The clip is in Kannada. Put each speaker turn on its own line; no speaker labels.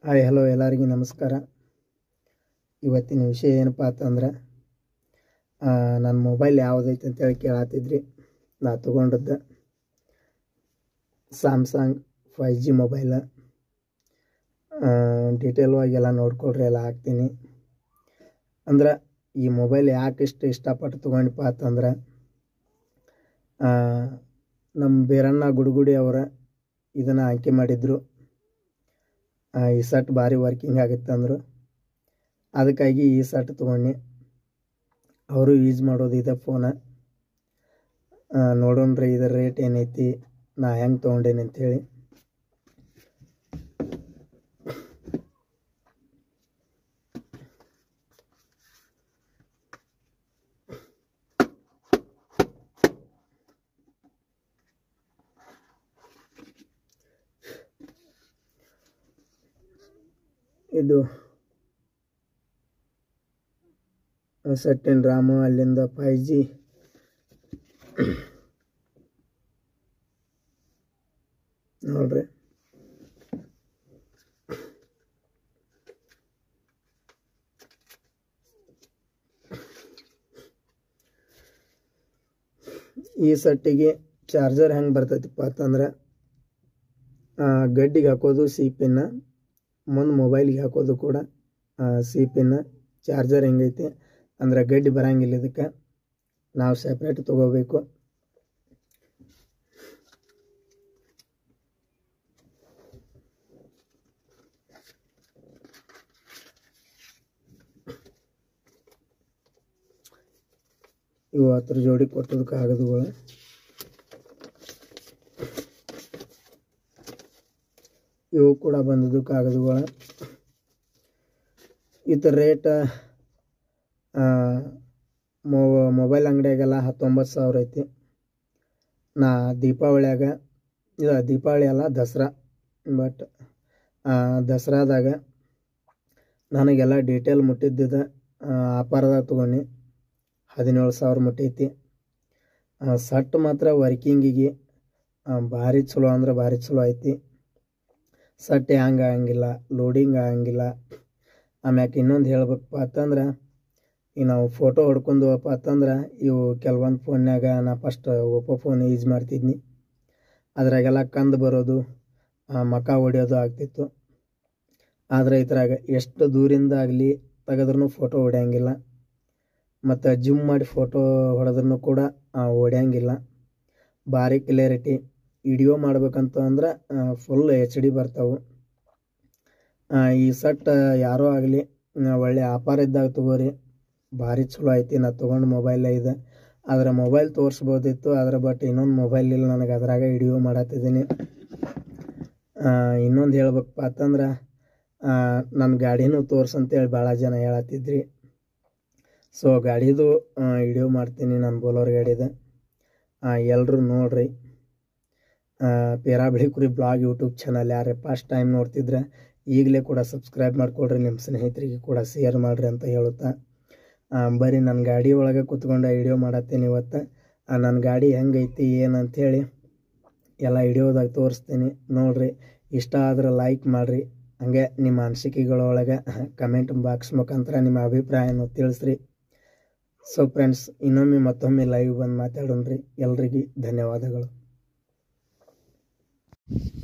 ಹಾಯ್ ಹಲೋ ಎಲ್ಲರಿಗೂ ನಮಸ್ಕಾರ ಇವತ್ತಿನ ವಿಷಯ ಏನಪ್ಪ ಅಂತಂದ್ರೆ ನನ್ನ ಮೊಬೈಲ್ ಯಾವುದೈತೆ ಅಂತೇಳಿ ಕೇಳತ್ತಿದ್ರಿ ನಾ ತೊಗೊಂಡದ್ದು ಸ್ಯಾಮ್ಸಂಗ್ ಫೈ ಜಿ ಮೊಬೈಲ ಡೀಟೇಲ್ವಾಗಿ ಎಲ್ಲ ನೋಡ್ಕೊಳ್ರಿ ಎಲ್ಲ ಹಾಕ್ತೀನಿ ಅಂದ್ರೆ ಈ ಮೊಬೈಲ್ ಯಾಕೆ ಇಷ್ಟು ಇಷ್ಟಪಟ್ಟು ತೊಗೊಂಡಪ್ಪ ಅಂತಂದ್ರೆ ನಮ್ಮ ಬೀರಣ್ಣ ಗುಡುಗುಡಿ ಅವರ ಇದನ್ನು ಆಯ್ಕೆ ಮಾಡಿದ್ರು ಈ ಸಟ್ ಭಾರಿ ವರ್ಕಿಂಗ್ ಆಗುತ್ತೆ ಅಂದರು ಅದಕ್ಕಾಗಿ ಈ ಸಟ್ ತೊಗೊಂಡು ಅವರು ಯೂಸ್ ಮಾಡೋದು ಇದೆ ಫೋನ ನೋಡೋಣ್ರಿ ಇದರ ರೇಟ್ ಏನೈತಿ ನಾ ಹೆಂಗೆ ತೊಗೊಂಡೇನಿ ಅಂಥೇಳಿ ಇದು ಸೆಟ್ಟಿನ ರಾಮು ಅಲ್ಲಿಂದ ಫೈ ಜಿ ನೋಡ್ರಿ ಈ ಸಟ್ಟಿಗೆ ಚಾರ್ಜರ್ ಹೆಂಗೆ ಬರ್ತೈತಿಪ್ಪ ಅಂತಂದ್ರೆ ಗಡ್ಡಿಗೆ ಹಾಕೋದು ಸಿ ಪಿನ್ನ ಮುಂದೆ ಮೊಬೈಲ್ಗೆ ಹಾಕೋದು ಕೂಡ ಸಿ ಪಿನ್ನ ಚಾರ್ಜರ್ ಹೆಂಗೈತಿ ಅಂದ್ರೆ ಗಡ್ಡಿ ಬರಂಗಿಲ್ಲ ಇದಕ್ಕೆ ನಾವು ಸೆಪ್ರೇಟ್ ತೊಗೋಬೇಕು ಇವು ಹತ್ರ ಜೋಡಿ ಕೊಟ್ಟದ ಕಾಗದಗಳು ಇವು ಕೂಡ ಬಂದದ್ದು ಕಾಗದಗಳು ಇದರ ರೇಟ್ ಮೊಬೈಲ್ ಅಂಗಡಿಯಾಗೆಲ್ಲ ಹತ್ತೊಂಬತ್ತು ಸಾವಿರ ಐತಿ ನಾ ದೀಪಾವಳಿಯಾಗ ಇದು ದೀಪಾವಳಿ ಅಲ್ಲ ದಸರಾ ಬಟ್ ದಸರಾದಾಗ ನನಗೆಲ್ಲ ಡೀಟೇಲ್ ಮುಟ್ಟಿದ್ದಿದ್ದ ಆಫರ್ದಾಗ ತೊಗೊಂಡು ಹದಿನೇಳು ಸಾವಿರ ಮುಟ್ಟೈತಿ ಸಟ್ ಮಾತ್ರ ವರ್ಕಿಂಗಿಗೆ ಭಾರಿ ಚಲೋ ಅಂದ್ರೆ ಭಾರಿ ಚಲೋ ಐತಿ ಸಟ್ ಹ್ಯಾಂಗ್ ಆಗಂಗಿಲ್ಲ ಲೋಡಿಂಗ್ ಆಗಂಗಿಲ್ಲ ಆಮ್ಯಾಕೆ ಇನ್ನೊಂದು ಹೇಳ್ಬೇಕಪ್ಪ ಅಂತಂದ್ರೆ ಈಗ ನಾವು ಫೋಟೋ ಹೊಡ್ಕೊಂಡವಪ್ಪ ಅಂತಂದ್ರೆ ಇವು ಕೆಲವೊಂದು ಫೋನ್ಯಾಗ ನಾ ಫಸ್ಟ್ ಓಪೋ ಫೋನ್ ಯೂಸ್ ಮಾಡ್ತಿದ್ನಿ ಅದ್ರಾಗೆಲ್ಲ ಕಂದು ಬರೋದು ಮಕ ಹೊಡಿಯೋದು ಆಗ್ತಿತ್ತು ಆದರೆ ಇದ್ರಾಗ ಎಷ್ಟು ದೂರಿಂದ ಆಗಲಿ ತೆಗೆದ್ರೂ ಫೋಟೋ ಹೊಡೆಯಂಗಿಲ್ಲ ಮತ್ತು ಜಿಮ್ ಮಾಡಿ ಫೋಟೋ ಹೊಡೆದ್ರೂ ಕೂಡ ಹೊಡೆಯಂಗಿಲ್ಲ ಭಾರಿ ಕ್ಲಿಯರಿಟಿ ವಿಡಿಯೋ ಮಾಡ್ಬೇಕಂತ ಅಂದ್ರೆ ಫುಲ್ ಎಚ್ ಡಿ ಬರ್ತಾವೆ ಈ ಸಟ್ ಯಾರೋ ಆಗಲಿ ಒಳ್ಳೆ ಆಫರ್ ಇದ್ದಾಗ ತೊಗೋರಿ ಭಾರಿ ಚಲೋ ಐತಿ ನಾ ತೊಗೊಂಡು ಮೊಬೈಲ್ ಇದೆ ಆದರೆ ಮೊಬೈಲ್ ತೋರಿಸ್ಬೋದಿತ್ತು ಆದರೆ ಬಟ್ ಇನ್ನೊಂದು ಮೊಬೈಲ್ ಇಲ್ಲ ನನಗೆ ಅದ್ರಾಗ ವಿಡಿಯೋ ಮಾಡತ್ತಿದ್ದೀನಿ ಇನ್ನೊಂದು ಹೇಳ್ಬೇಕಪ್ಪ ಅಂತಂದ್ರೆ ನನ್ನ ಗಾಡಿನೂ ತೋರ್ಸಂತೇಳಿ ಭಾಳ ಜನ ಹೇಳತ್ತಿದ್ರಿ ಸೊ ಗಾಡಿದು ವಿಡಿಯೋ ಮಾಡ್ತೀನಿ ನಾನು ಬೋಲೋರ್ ಗಾಡಿದ ಎಲ್ಲರೂ ನೋಡ್ರಿ ಪೇರಾಬಿಳಿ ಕುರಿ ಬ್ಲಾಗ್ ಯೂಟ್ಯೂಬ್ ಚಾನಲ್ ಯಾರೇ ಫಸ್ಟ್ ಟೈಮ್ ನೋಡ್ತಿದ್ರೆ ಈಗಲೇ ಕೂಡ ಸಬ್ಸ್ಕ್ರೈಬ್ ಮಾಡಿಕೊಡ್ರಿ ನಿಮ್ಮ ಸ್ನೇಹಿತರಿಗೆ ಕೂಡ ಶೇರ್ ಮಾಡಿರಿ ಅಂತ ಹೇಳುತ್ತಾ ಬರೀ ನನ್ನ ಗಾಡಿ ಒಳಗೆ ಕೂತ್ಕೊಂಡು ವಿಡಿಯೋ ಮಾಡತ್ತೀನಿ ಇವತ್ತು ನನ್ನ ಗಾಡಿ ಹೆಂಗೈತಿ ಏನಂಥೇಳಿ ಎಲ್ಲ ವಿಡಿಯೋದಾಗ ತೋರಿಸ್ತೀನಿ ನೋಡಿರಿ ಇಷ್ಟ ಆದ್ರೆ ಲೈಕ್ ಮಾಡಿರಿ ಹಾಗೆ ನಿಮ್ಮ ಅನಿಸಿಕೆಗಳೊಳಗೆ ಕಮೆಂಟ್ ಬಾಕ್ಸ್ ಮುಖಾಂತರ ನಿಮ್ಮ ಅಭಿಪ್ರಾಯನ ತಿಳಿಸ್ರಿ ಸೊ ಫ್ರೆಂಡ್ಸ್ ಇನ್ನೊಮ್ಮೆ ಮತ್ತೊಮ್ಮೆ ಲೈವ್ ಬಂದು ಮಾತಾಡೋಣ್ರಿ ಎಲ್ರಿಗೂ ಧನ್ಯವಾದಗಳು